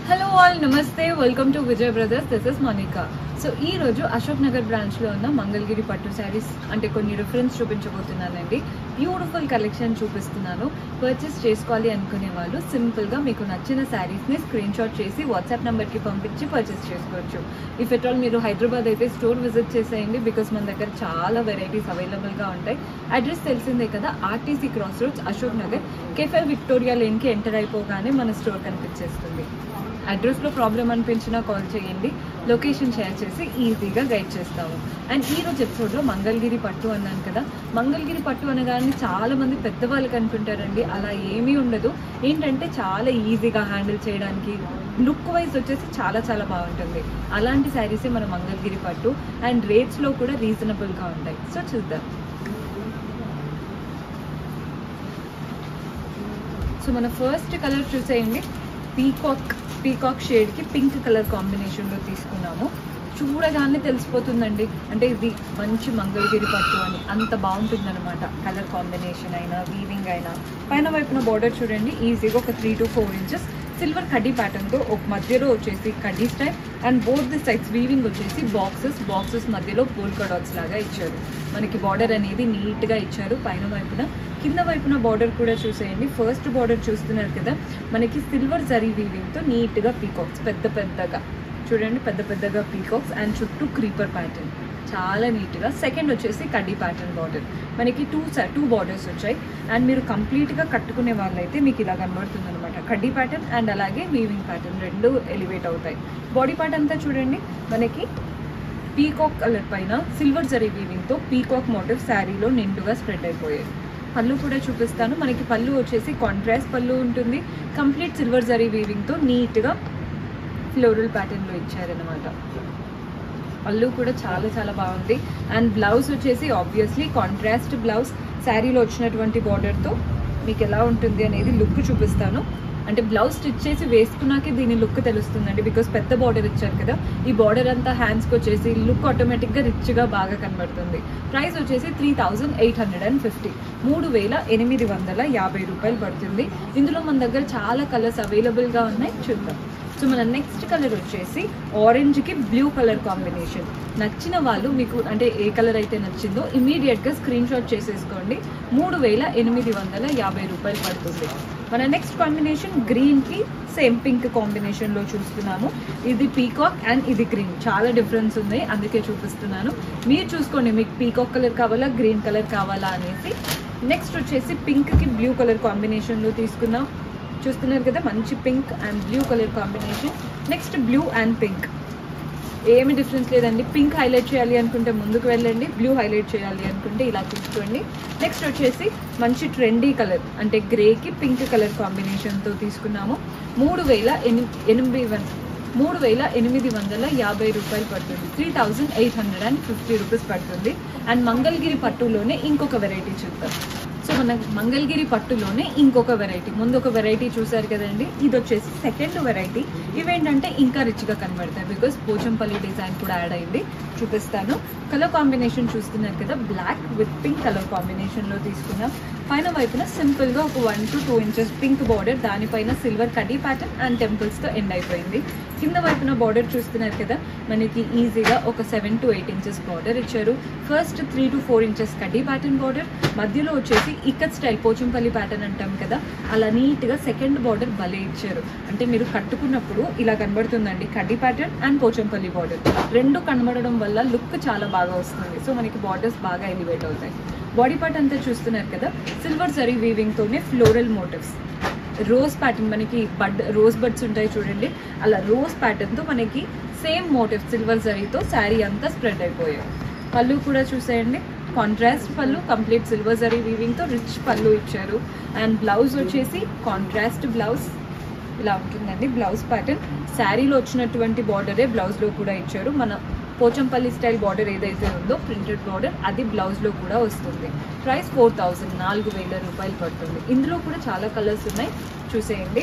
hello all నమస్తే welcome to Vijay brothers this is Monika so ఈ రోజు అశోక్ నగర్ బ్రాంచ్ లో ఉన్న మంగళగిరి పట్టు శారీస్ అంటే కొన్ని రిఫరెన్స్ చూపించబోతున్నానండి బ్యూటిఫుల్ కలెక్షన్ చూపిస్తున్నాను పర్చేస్ చేసుకోవాలి అనుకునే వాళ్ళు సింపుల్ గా మీకు నచ్చిన శారీస్ ని స్క్రీన్ షాట్ చేసి వాట్సాప్ నంబర్ కి పంపించి పర్చేస్ చేసుకోవచ్చు ఇఫ్ ఎట్ ఆల్ మీరు హైదరాబాద్ అయితే స్టోర్ విజిట్ చేసేయండి బికాస్ మన దగ్గర చాలా వెరైటీస్ అవైలబుల్ గా ఉంటాయి అడ్రస్ తెలిసిందే కదా RTC cross roads Ashok Nagar cafe Victoria lane కి ఎంటర్ అయిపోగానే మన స్టోర్ కనిపించేస్తుంది అడ్రస్ లో ప్రాబ్లం అనిపించినా కాల్ చేయండి లొకేషన్ షేర్ చేసి ఈజీగా గైడ్ చేస్తాము అండ్ ఈ రోజు ఎపిసోడ్ లో మంగళగిరి పట్టు అన్నాను కదా మంగళగిరి పట్టు అనగానే చాలా మంది పెద్దవాళ్ళకి అనుకుంటారండి అలా ఏమీ ఉండదు ఏంటంటే చాలా ఈజీగా హ్యాండిల్ చేయడానికి లుక్ వైజ్ వచ్చేసి చాలా చాలా బాగుంటుంది అలాంటి శారీసే మన మంగళగిరి పట్టు అండ్ రేట్స్ లో కూడా రీజనబుల్ గా ఉంటాయి సో చూద్దాం సో మన ఫస్ట్ కలర్ చూసేయండి పీకాక్ పీకాక్ షేడ్కి పింక్ కలర్ కాంబినేషన్లో తీసుకున్నాము చూడగానే తెలిసిపోతుందండి అంటే ఇది మంచి మంగళగిరి పట్టు అని అంత బాగుంటుంది అనమాట కలర్ కాంబినేషన్ అయినా వీవింగ్ అయినా పైన వైపున బార్డర్ చూడండి ఈజీగా ఒక three to four inches silver కడ్డీ ప్యాటర్న్తో ఒక మధ్యలో వచ్చేసి కడ్డీ style and both the sides weaving వచ్చేసి బాక్సెస్ బాక్సెస్ మధ్యలో పోల్కా డాట్స్ లాగా ఇచ్చారు మనకి బార్డర్ అనేది నీట్గా ఇచ్చారు పైన వైపున కింద వైపున బార్డర్ కూడా చూసేయండి ఫస్ట్ బార్డర్ చూస్తున్నారు కదా మనకి సిల్వర్ జరీ వీవింగ్తో నీట్గా పీకాక్స్ పెద్ద పెద్దగా చూడండి పెద్ద పెద్దగా పీకాక్స్ అండ్ చుట్టూ క్రీపర్ ప్యాటర్న్ చాలా నీట్గా సెకండ్ వచ్చేసి కడ్డీ ప్యాటర్న్ బార్డర్ మనకి టూ టూ బార్డర్స్ వచ్చాయి అండ్ మీరు కంప్లీట్గా కట్టుకునే వాళ్ళైతే మీకు ఇలా కనబడుతుంది అనమాట కడ్డీ ప్యాటర్న్ అండ్ అలాగే వీవింగ్ ప్యాటర్న్ రెండు ఎలివేట్ అవుతాయి బాడీ పార్ట్ అంతా చూడండి మనకి పీకాక్ కలర్ పైన సిల్వర్ జరీ వీవింగ్తో పీకాక్ మోటివ్ శారీలో నిండుగా స్ప్రెడ్ అయిపోయాయి పళ్ళు కూడా చూపిస్తాను మనకి పళ్ళు వచ్చేసి కాంట్రాస్ట్ పళ్ళు ఉంటుంది కంప్లీట్ సిల్వర్ జరీ వీవింగ్తో నీట్గా ఫ్లోరల్ ప్యాటర్న్లో ఇచ్చారనమాట పళ్ళు కూడా చాలా చాలా బాగుంది అండ్ బ్లౌజ్ వచ్చేసి ఆబ్వియస్లీ కాంట్రాస్ట్ బ్లౌజ్ శారీలో వచ్చినటువంటి బార్డర్తో మీకు ఎలా ఉంటుంది అనేది లుక్ చూపిస్తాను అంటే బ్లౌజ్ స్టిచ్ చేసి వేసుకున్నాకే దీని లుక్ తెలుస్తుందండి బికాస్ పెద్ద బార్డర్ ఇచ్చారు కదా ఈ బార్డర్ అంతా హ్యాండ్స్కి వచ్చేసి లుక్ ఆటోమేటిక్గా రిచ్గా బాగా కనబడుతుంది ప్రైస్ వచ్చేసి three thousand eight hundred and fifty మూడు వేల ఎనిమిది వందల యాభై రూపాయలు పడుతుంది ఇందులో మన దగ్గర చాలా కలర్స్ అవైలబుల్గా ఉన్నాయి చూద్దాం సో మన నెక్స్ట్ కలర్ వచ్చేసి ఆరెంజ్కి బ్లూ కలర్ కాంబినేషన్ నచ్చిన వాళ్ళు మీకు అంటే ఏ కలర్ అయితే నచ్చిందో ఇమీడియట్గా స్క్రీన్ షాట్ చేసేసుకోండి మూడు వేల ఎనిమిది వందల యాభై రూపాయలు పడుతుంది మన నెక్స్ట్ కాంబినేషన్ గ్రీన్కి సేమ్ పింక్ కాంబినేషన్లో చూస్తున్నాము ఇది పీకాక్ అండ్ ఇది గ్రీన్ చాలా డిఫరెన్స్ ఉంది అందుకే చూపిస్తున్నాను మీరు చూసుకోండి మీకు పీకాక్ కలర్ కావాలా గ్రీన్ కలర్ కావాలా అనేసి నెక్స్ట్ వచ్చేసి పింక్కి బ్లూ కలర్ కాంబినేషన్లో తీసుకున్నాం చూస్తున్నారు కదా మంచి pink and blue colour combination next blue and pink ఏమి డిఫరెన్స్ లేదండి పింక్ హైలైట్ చేయాలి అనుకుంటే ముందుకు వెళ్ళండి బ్లూ హైలైట్ చేయాలి అనుకుంటే ఇలా తీసుకోండి నెక్స్ట్ వచ్చేసి మంచి ట్రెండీ కలర్ అంటే గ్రేకి పింక్ కలర్ కాంబినేషన్తో తీసుకున్నాము మూడు వేల ఎనిమిది వన్ మూడు వేల ఎనిమిది వందల యాభై రూపాయలు పడుతుంది three thousand eight hundred and fifty rupees పడుతుంది అండ్ మంగళగిరి పట్టులోనే ఇంకొక వెరైటీ చూద్దాం సో మన మంగళగిరి పట్టులోనే ఇంకొక వెరైటీ ముందు ఒక వెరైటీ చూసారు కదండి ఇది వచ్చేసి సెకండ్ వెరైటీ ఇవేంటంటే ఇంకా రిచ్గా కనబడతాయి బికాస్ పోచంపల్లి డిజైన్ కూడా యాడ్ అయింది చూపిస్తాను కలర్ కాంబినేషన్ చూస్తున్నారు కదా బ్లాక్ విత్ పింక్ కలర్ కాంబినేషన్లో తీసుకున్నాం పైన వైపున సింపుల్గా ఒక one to two inches pink border దానిపైన సిల్వర్ కడీ ప్యాటర్న్ అండ్ టెంపుల్స్తో ఎండ్ అయిపోయింది కింద వైపున బార్డర్ చూస్తున్నారు కదా మనకి ఈజీగా ఒక seven to eight inches border ఇచ్చారు first three to four inches కడ్డీ ప్యాటర్న్ బార్డర్ మధ్యలో వచ్చేసి ఇక్కత్ స్టైల్ పోచంపల్లి ప్యాటర్న్ అంటాం కదా అలా నీట్గా సెకండ్ బార్డర్ భలే ఇచ్చారు అంటే మీరు కట్టుకున్నప్పుడు ఇలా కనబడుతుందండి కడ్డీ ప్యాటర్న్ అండ్ పోచంపల్లి బార్డర్ రెండు కనబడడం వల్ల లుక్ చాలా బాగా వస్తుంది సో మనకి బార్డర్స్ బాగా ఎలివేట్ అవుతాయి బాడీ పార్ట్ అంతా చూస్తున్నారు కదా సిల్వర్ జరీ వీవింగ్తోనే ఫ్లోరల్ మోటివ్స్ రోజ్ ప్యాటర్న్ మనకి బడ్ రోజ్ బడ్స్ ఉంటాయి చూడండి అలా రోజ్ ప్యాటర్న్తో మనకి సేమ్ మోటివ్ సిల్వర్ జరీతో శారీ అంతా స్ప్రెడ్ అయిపోయాయి పళ్ళు కూడా చూసేయండి కాంట్రాస్ట్ పళ్ళు కంప్లీట్ సిల్వర్ జరీ వీవింగ్తో రిచ్ పళ్ళు ఇచ్చారు అండ్ బ్లౌజ్ వచ్చేసి కాంట్రాస్ట్ బ్లౌజ్ ఇలా ఉంటుందండి బ్లౌజ్ ప్యాటర్న్ శారీలో వచ్చినటువంటి బార్డరే బ్లౌజ్లో కూడా ఇచ్చారు మన పోచంపల్లి స్టైల్ బార్డర్ ఏదైతే ఉందో ప్రింటెడ్ బార్డర్ అది బ్లౌజ్లో కూడా వస్తుంది ప్రైస్ ఫోర్ థౌజండ్ నాలుగు వేల రూపాయలు పడుతుంది ఇందులో కూడా చాలా కలర్స్ ఉన్నాయి చూసేయండి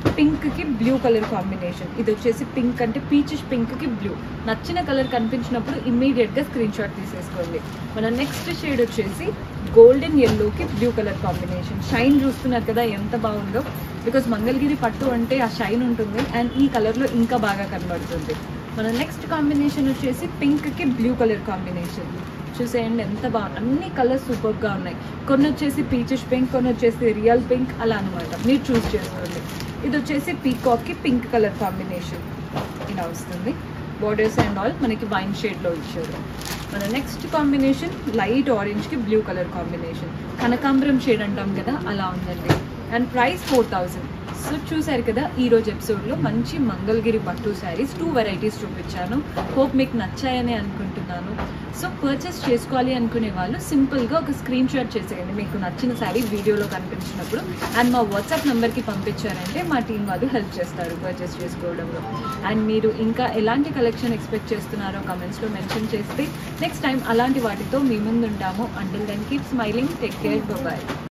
పింక్కి బ్లూ కలర్ కాంబినేషన్ ఇది వచ్చేసి పింక్ అంటే పీచిష్ పింక్కి బ్లూ నచ్చిన కలర్ కనిపించినప్పుడు ఇమ్మీడియట్గా స్క్రీన్ షాట్ తీసేసుకోండి మన నెక్స్ట్ షేడ్ వచ్చేసి గోల్డెన్ ఎల్లోకి బ్లూ కలర్ కాంబినేషన్ షైన్ చూస్తున్నారు కదా ఎంత బాగుందో బికాస్ మంగళగిరి పట్టు అంటే ఆ షైన్ ఉంటుంది అండ్ ఈ కలర్లో ఇంకా బాగా కనబడుతుంది మన నెక్స్ట్ కాంబినేషన్ వచ్చేసి పింక్కి బ్లూ కలర్ కాంబినేషన్ చూసేయండి ఎంత బాగా అన్ని కలర్స్ సూపర్గా ఉన్నాయి కొన్ని వచ్చేసి పీచిష్ పింక్ కొన్ని వచ్చేసి రియల్ పింక్ అలా అనమాట మీరు చూస్ చేసుకోండి ఇది వచ్చేసి పీకాక్కి పింక్ కలర్ కాంబినేషన్ ఇలా వస్తుంది బోర్డర్స్ అండ్ ఆల్ మనకి వైన్ షేడ్లో ఇచ్చారు మన నెక్స్ట్ కాంబినేషన్ లైట్ ఆరెంజ్కి బ్లూ కలర్ కాంబినేషన్ కనకాంబరం షేడ్ అంటాం కదా అలా ఉందండి and price four thousand so చూసారు కదా ఈ రోజు ఎపిసోడ్లో మంచి మంగళగిరి పట్టు శారీస్ టూ వెరైటీస్ చూపించాను హోప్ మీకు నచ్చాయని అనుకుంటున్నాను సో పర్చేస్ చేసుకోవాలి అనుకునే వాళ్ళు సింపుల్గా ఒక స్క్రీన్ షాట్ చేసేయండి మీకు నచ్చిన శారీ వీడియోలో కనిపించినప్పుడు అండ్ మా వాట్సాప్ నెంబర్కి పంపించారంటే మా టీం వాళ్ళు హెల్ప్ చేస్తారు పర్చేస్ చేసుకోవడంలో అండ్ మీరు ఇంకా ఎలాంటి కలెక్షన్ ఎక్స్పెక్ట్ చేస్తున్నారో కమెంట్స్లో మెన్షన్ చేస్తే నెక్స్ట్ టైం అలాంటి వాటితో మీ ముందు ఉంటాము until then keep smiling take care bye